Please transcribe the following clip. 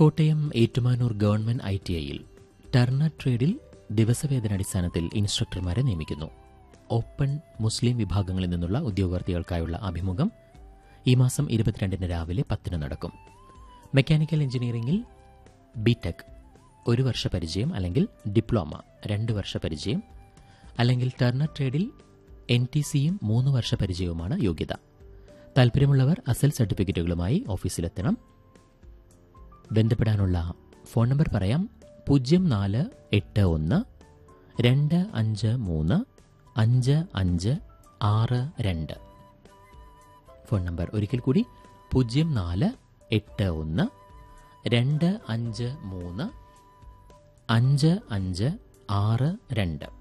Kottayam Ettumanoor government I T ഐയിൽ turner ട്രേഡിൽ ദിവസവേതനാടിസ്ഥാനത്തിൽ ഇൻസ്ട്രക്ടർമാരെ നിയമിക്കുന്നു ഓപ്പൺ മുസ്ലിം വിഭാഗങ്ങളിൽ നിന്നുള്ള ഉദ്യോഗാർത്ഥികൾക്കായുള്ള അഭിമുഖം ഈ മാസം ഇരുപത്തിരണ്ടിന് രാവിലെ പത്തിന് നടക്കും മെക്കാനിക്കൽ എഞ്ചിനീയറിംഗിൽ ബിടെക് ഒരു വർഷ പരിചയം അല്ലെങ്കിൽ ഡിപ്ലോമ രണ്ട് വർഷ പരിചയം അല്ലെങ്കിൽ ടർണർ ട്രേഡിൽ എൻ ടി സിയും മൂന്ന് വർഷ പരിചയവുമാണ് യോഗ്യത താൽപ്പര്യമുള്ളവർ അസൽ സർട്ടിഫിക്കറ്റുകളുമായി ഓഫീസിലെത്തണം ബന്ധപ്പെടാനുള്ള ഫോൺ നമ്പർ പറയാം പൂജ്യം നാല് എട്ട് ഒന്ന് രണ്ട് അഞ്ച് മൂന്ന് അഞ്ച് അഞ്ച് ആറ് രണ്ട് ഫോൺ നമ്പർ ഒരിക്കൽ കൂടി പൂജ്യം നാല് എട്ട് ഒന്ന് രണ്ട് അഞ്ച് മൂന്ന് അഞ്ച് അഞ്ച് ആറ് രണ്ട്